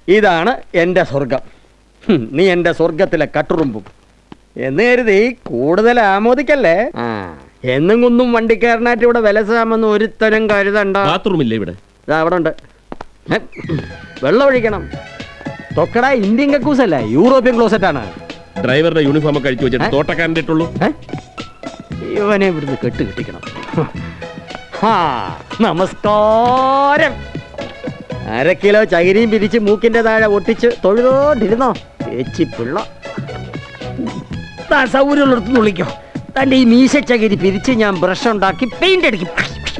ഇതാണ് എൻ്റെ സ്വർഗം ഹും, നീ എൻ്റെ സ്വർഗത്തിലെ കട്ടുറുമ്പും എന്ന് കരുതി കൂടുതൽ ആമോദിക്കല്ലേ ആ എന്നും കുന്നും വണ്ടിക്കാരനായിട്ട് ഇവിടെ വിലസാമെന്ന് ഒരുത്തരം കരുതണ്ട ബാത്റൂം ഇല്ലേ ഇവിടെ ഇതാ അവിടെ ഉണ്ട് ഹെ, വെള്ളം ഒഴിക്കണം തൊക്കട ഇന്ത്യൻ കക്കൂസല്ല യൂറോപ്യൻ ക്ലോസറ്റ് ആണ് ഡ്രൈവറുടെ യൂണിഫോം ഒക്കെ അഴിച്ചു വെച്ചിട്ട് ഏ? തോട്ടക്കാരൻ്റെ ഇട്ടുള്ളൂ ഏ? ഇവനെ ഇവിടുന്ന് കെട്ട് കിട്ടിക്കണം ഹാ നമസ്കാരം അര കിലോ ചകിരിയും പിരിച്ച് മൂക്കിന്റെ താഴെ ഒട്ടിച്ച് തൊഴുതോണ്ടിരുന്നോ ചേച്ചി പിള്ള താൻ സൗകര്യമുള്ളിടത്ത് വിളിക്കോ തന്റെ ഈ മീശ ചകിരി പിരിച്ച് ഞാൻ ബ്രഷ് ഉണ്ടാക്കി പെയിന്റ് അടിക്കും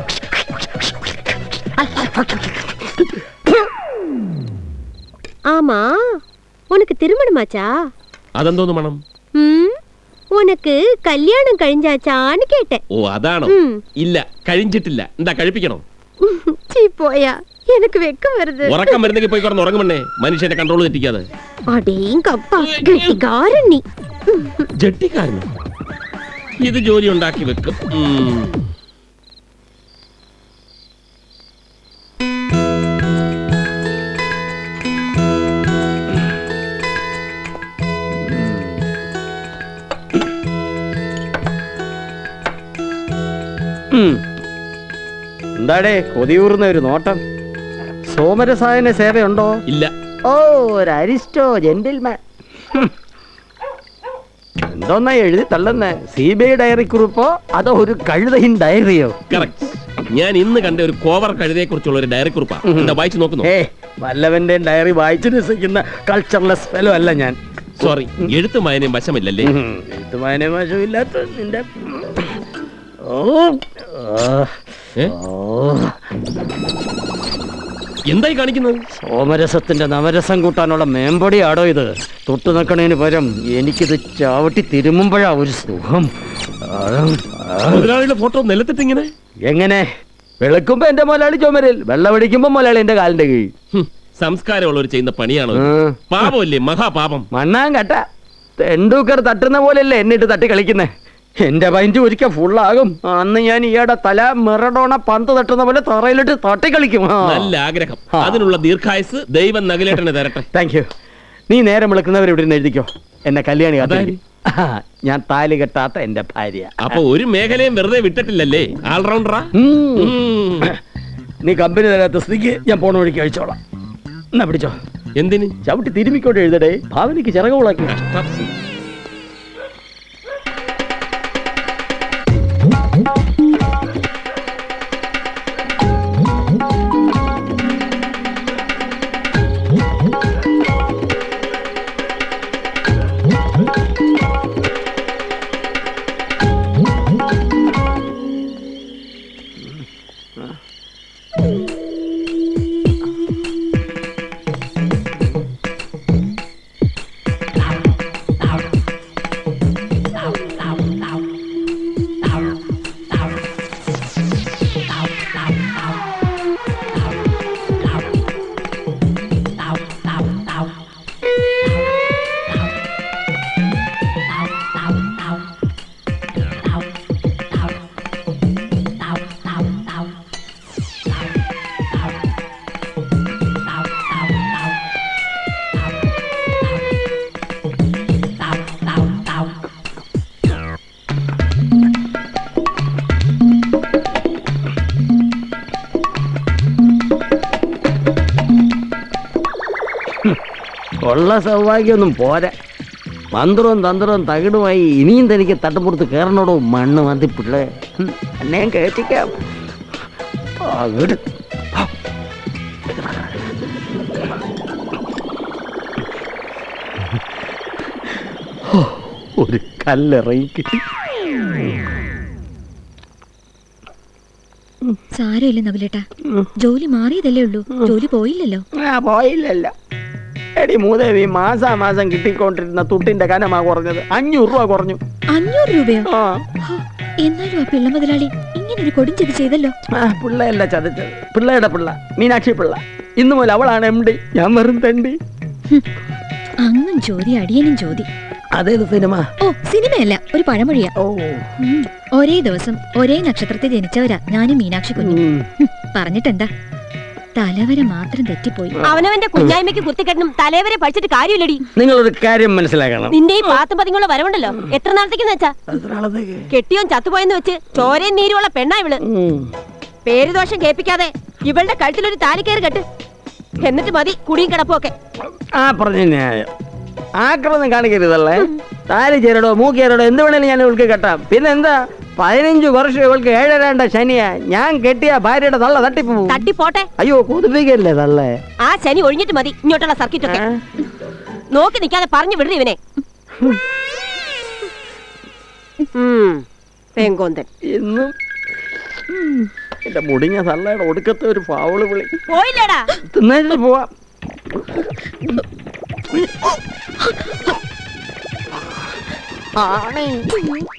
ஆமா உனக்கு திருமணமாச்சா അതെന്തോന്ന് മണം ம் உனக்கு கல்யாணம் கழிஞ்சாச்சான்னு கேட்டேன் ഓ அதாണോ ம். ഇല്ല കഴിഞ്ചിട്ടില്ല എന്താ കഴിപ്പിക്കണോ சீ போயா எனக்கு வெக்கம் வருது ഉറക്കം വരുന്നെങ്കിൽ പോയി കിടന്ന് ഉറങ്ങുമെന്നേ മനുഷ്യന്റെ കൺട്രോൾ തെറ്റിക്കാതെ அடேங்கப்பா கெட்டிக்காரன் நீ ജട്ടിക്കാരന് ഇത് ജോലി ഉണ്ടാക്കി വെക്കും ഉം. ഉം. എന്താടേ കൊതിയൂർന്ന ഒരു നോട്ടം സോമരസായന സേവയുണ്ടോ ഇല്ല ഓ ഒരു അരിസ്റ്റോ ജെന്റിൽമാൻ ഹും. എന്തോന്നാ എഴുതി തള്ളുന്നേ സി ബി ഐ ഡയറി കുറിപ്പോ അതോ ഒരു കഴുതയിൻ ഡയറിയോ കറക്റ്റ് ഞാൻ ഇന്ന് കണ്ട ഒരു കോവർ കഴുതയെ കുറിച്ചുള്ള ഒരു ഡയറി കുറിപ്പാ എന്താ വായിച്ചു നോക്കുന്നു ഏ വല്ലവന്റെ ഡയറി വായിച്ചു രസിക്കുന്ന കൾച്ചർലെസ് ഫെലോ അല്ല ഞാൻ സോറി എഴുത്തും വായനയും വശമില്ലല്ലേ ഉം. എഴുത്തുമാന വശമില്ലാത്ത നിന്റെ ഓ ആ. ഏ? ഓ എന്തായി കാണിക്കുന്നത് സോമരസത്തിന്റെ നവരസം കൂട്ടാനുള്ള മേമ്പൊടിയാടോ ഇത് തൊട്ടു നിൽക്കണതിന് പകരം എനിക്കിത് ചാവട്ടി തിരുമുമ്പോഴാ ഒരു സുഖം ആ, ആ. മുതലാളിയുടെ ഫോട്ടോ നിലത്തിട്ട് ഇങ്ങനെ എങ്ങനെ വെളുക്കുമ്പോ എന്റെ മുതലാളി ചുമരിൽ വെള്ളമടിക്കുമ്പോ മുതലാളി എന്റെ കാലിന്റെ കീഴിൽ ഹും, സംസ്കാരമുള്ളവർ ചെയ്യുന്ന പണിയാണോ ഇത്? ആ. പാപമല്ലേ മഹാപാപം മണ്ണാൻ കട്ട തെണ്ടൂക്കർ തട്ടുന്ന പോലെയല്ലേ എന്നിട്ട് തട്ടി കളിക്കുന്നേ എന്റെ പൈൻറ്റ് ഒരിക്കൽ ഫുള്ളാകും അന്ന് ഞാൻ ഈയുടെ തല മിറഡോണ പന്ത് തട്ടുന്ന പോലെ തറയിലിട്ട് തട്ടി കളിക്കും നല്ല ആഗ്രഹം ആ. അതിനുള്ള ദീർഘായുസ് ദൈവം നഗലേട്ടനെ തരട്ടെ താങ്ക് യു നീ നേരം വിളിക്കുന്നവർ ഇവിടെ നിന്ന് എഴുതിക്കോ എന്നെ കല്യാണി കാത്തിരിക്കും. ആ, ഞാൻ താലി കെട്ടാത്ത എന്റെ ഭാര്യ അപ്പൊ ഒരു മേഖലയും വെറുതെ വിട്ടിട്ടില്ലല്ലേ ആൾറൗണ്ടറാ ഉം. ഉം. നീ കമ്പനി തരാത്ത സ്ഥിതിക്ക് ഞാൻ പോണ വഴിക്ക് കഴിച്ചോളാം എന്നാ പിടിച്ചോ എന്തിന് ചവിട്ടി തിരുമിക്കോട്ട് എഴുതടേ ഭാവനയ്ക്ക് ചിറകുളാക്കി കഷ്ടം. ഉള്ള സൗഭാഗ്യമൊന്നും പോരാ മന്ത്രവും തന്ത്രവും തകിടുമായി ഇനിയും തനിക്ക് തട്ടുപുറത്ത് കയറണോടോ മണ്ണ് മന്തി പിള്ളേ ഹും, എന്നെ ഞാൻ കയറ്റിക്കാം അങ്ങോട്ട് ഹോ, ഒരു കല്ലിറങ്ങി കിട്ടി സാരമില്ല നവലേട്ടാ ജോലി മാറിയതല്ലേ ഉള്ളൂ ജോലി പോയില്ലല്ലോ ആ പോയില്ലല്ലോ എടി മൂദേവി മാസാ മാസം കിട്ടിക്കൊണ്ടിരുന്ന തുട്ടിന്റെ കനമാ കുറഞ്ഞത് അഞ്ഞൂറ് രൂപ കുറഞ്ഞു അഞ്ഞൂറ് രൂപയോ ആ ഹോ, എന്നാലും ആ പിള്ള മുതലാളി ഇങ്ങനെ ഒരു കൊടുംചെതി ചെയ്തല്ലോ ആ പിള്ളയല്ല ചതച്ചത് പിള്ളയുടെ പിള്ള മീനാക്ഷി പിള്ള ഇന്നു മുതൽ അവളാണ് എം ഡി ഞാൻ വെറും തണ്ടി ഹും, അങ്ങും ചോദ്യ അടിയനും ചോദ്യ അതേത് സിനിമ ഓ സിനിമയല്ല ഒരു പഴമൊഴിയാ ഓ ഉം, ഒരേ ദിവസം ഒരേ നക്ഷത്രത്തിൽ ജനിച്ചവരാ ഞാനും മീനാക്ഷി കുഞ്ഞും ഉം. ഹും, പറഞ്ഞിട്ടെന്താ തലവരെ മാത്രം തെറ്റിപ്പോയി അവനവന്റെ കുഞ്ഞായ്മയ്ക്ക് കുത്തിക്കെട്ടണം തലേവരെ പഠിച്ചിട്ട് കാര്യമില്ലടി നിങ്ങളൊരു കാര്യം മനസ്സിലാക്കണം നിന്റെ ഈ പാത്തും പതിങ്ങളുള്ള വരവുണ്ടല്ലോ എത്ര നാളത്തേക്കെന്ന് വെച്ചാ എത്ര നാളത്തേക്ക്? കെട്ടിയോൻ ചത്തുപോയെന്ന് വെച്ച് ചോരയും നീരുമുള്ള പെണ്ണാ ഇവള് ഉം. പേരുദോഷം കേൾപ്പിക്കാതെ ഇവളുടെ കഴുത്തിലൊരു താലി കയറി കെട്ട് എന്നിട്ട് മതി കുടിയും കിടപ്പും ഒക്കെ ആ പറഞ്ഞ ന്യായം ആക്രമണം കാണിക്കരുതല്ലേ താലി ചേരടോ മൂക്കേരടോ എന്ത് വേണേലും ഞാൻ ഇവൾക്ക് കെട്ടാം പിന്നെ എന്താ പതിനഞ്ച് വർഷം ഇവൾക്ക് ഏഴരണ്ട ശനിയാ ഞാൻ കെട്ടിയ ഭാര്യയുടെ തള്ള തട്ടിപ്പോവും തട്ടിപ്പോട്ടെ അയ്യോ കൊതിപ്പിക്കല്ലേ തള്ളേ ആ ശനി ഒഴിഞ്ഞിട്ട് മതി ഇങ്ങോട്ടുള്ള സർക്കിറ്റ് ഒക്കെ നോക്കി നിൽക്കാതെ പറഞ്ഞു വിടറി ഇവനെ ഉം, പെങ്കോന്തൻ ഇന്നും ഉം, എന്റെ മുടിഞ്ഞ തള്ളയുടെ ഒടുക്കത്തെ ഒരു ഫാവള് വിളി പോയില്ലേടാ തിന്നേച്ചിട്ട് പോവാം ആണേ